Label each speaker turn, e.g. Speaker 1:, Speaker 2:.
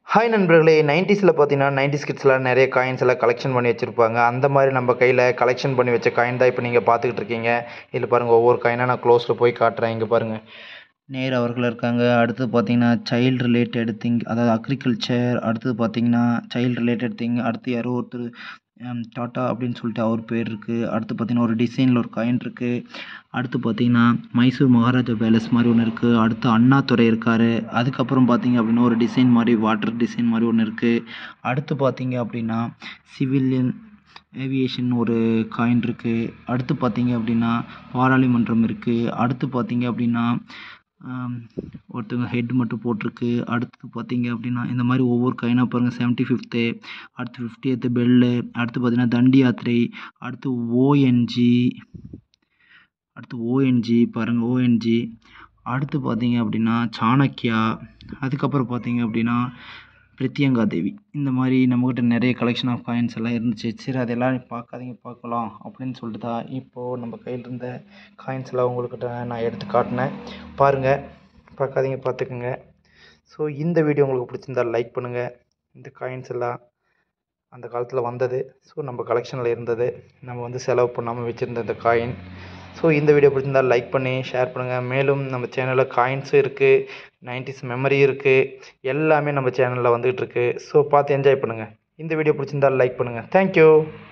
Speaker 1: hi நண்பர்களே நைன்டிஸில் பார்த்தீங்கன்னா nineties கிட்ஸ்லாம் நிறைய காயின்ஸ் எல்லாம் கலெக்ஷன் பண்ணி வச்சுருப்பாங்க அந்த மாதிரி நம்ம கையில் கலெக்ஷன் பண்ணி வச்ச காயின் தான் இப்போ நீங்கள் பார்த்துக்கிட்டு இருக்கீங்க இதில் பாருங்கள் ஒவ்வொரு காயினாக நான் க்ளோஸில் போய் காட்டுறேன் இங்கே பாருங்கள் நேரு அவர்கள் இருக்காங்க அடுத்து பார்த்தீங்கன்னா சைல்டு ரிலேட்டட் திங் அதாவது அக்ரிகல்ச்சர் அடுத்தது பார்த்தீங்கன்னா சைல்டு ரிலேட்டட் திங் அடுத்து யாரோ ஒருத்தர் ஹம், டாட்டா அப்படின்னு சொல்லிட்டு அவர் பேர் இருக்குது அடுத்து பார்த்தீங்கன்னா ஒரு டிசைனில் ஒரு காயின் இருக்குது அடுத்து பார்த்தீங்கன்னா மைசூர் மகாராஜா பேலஸ் மாதிரி ஒன்று இருக்குது அடுத்து அண்ணாதுரை இருக்கார் அதுக்கப்புறம் பார்த்தீங்க அப்படின்னா ஒரு டிசைன் மாதிரி வாட்டர் டிசைன் மாதிரி ஒன்று இருக்குது அடுத்து பார்த்தீங்க அப்படின்னா சிவிலியன் ஏவியேஷன் ஒரு காயின் இருக்குது அடுத்து பார்த்தீங்க அப்படின்னா பாராளுமன்றம் இருக்குது அடுத்து பார்த்தீங்க அப்படின்னா ஆம், ஒருத்தவங்க ஹெட் மட்டும் போட்டிருக்கு அடுத்து பார்த்தீங்க அப்படின்னா இந்த மாதிரி ஒவ்வொரு காயினாக பாருங்கள் செவன்ட்டி ஃபிஃப்த்து அடுத்து ஃபிஃப்டியத்து பெல்லு அடுத்து பார்த்தீங்கன்னா தண்டி யாத்திரை அடுத்து ஓஎன்ஜி அடுத்து ஓஎன்ஜி பாருங்கள் ஓஎன்ஜி அடுத்து பார்த்தீங்க அப்படின்னா சாணக்கியா அதுக்கப்புறம் பார்த்தீங்க அப்படின்னா பிரித்தியங்கா தேவி இந்த மாதிரி நம்மக்கிட்ட நிறைய கலெக்ஷன் ஆஃப் காயின்ஸ் எல்லாம் இருந்துச்சு சரி அதெல்லாம் பார்க்காதீங்க பார்க்கலாம் அப்படின்னு சொல்லிட்டு தான் இப்போது நம்ம கையில் இருந்த காயின்ஸ் எல்லாம் உங்கள்கிட்ட நான் எடுத்து காட்டினேன் பாருங்கள் பார்க்காதீங்க பார்த்துக்குங்க ஸோ இந்த வீடியோ உங்களுக்கு பிடிச்சிருந்தா லைக் பண்ணுங்கள் இந்த காயின்ஸ் எல்லாம் அந்த காலத்தில் வந்தது ஸோ நம்ம கலெக்ஷனில் இருந்தது நம்ம வந்து செலவு பண்ணாமல் வச்சுருந்த இந்த காயின் ஸோ இந்த வீடியோ பிடிச்சிருந்தா லைக் பண்ணி ஷேர் பண்ணுங்கள் மேலும் நம்ம சேனலில் காயின்ஸும் இருக்குது நைன்டிஸ் மெமரி இருக்குது எல்லாமே நம்ம சேனலில் வந்துகிட்டு இருக்கு ஸோ பார்த்து என்ஜாய் பண்ணுங்கள் இந்த வீடியோ பிடிச்சிருந்தா லைக் பண்ணுங்கள் தேங்க்யூ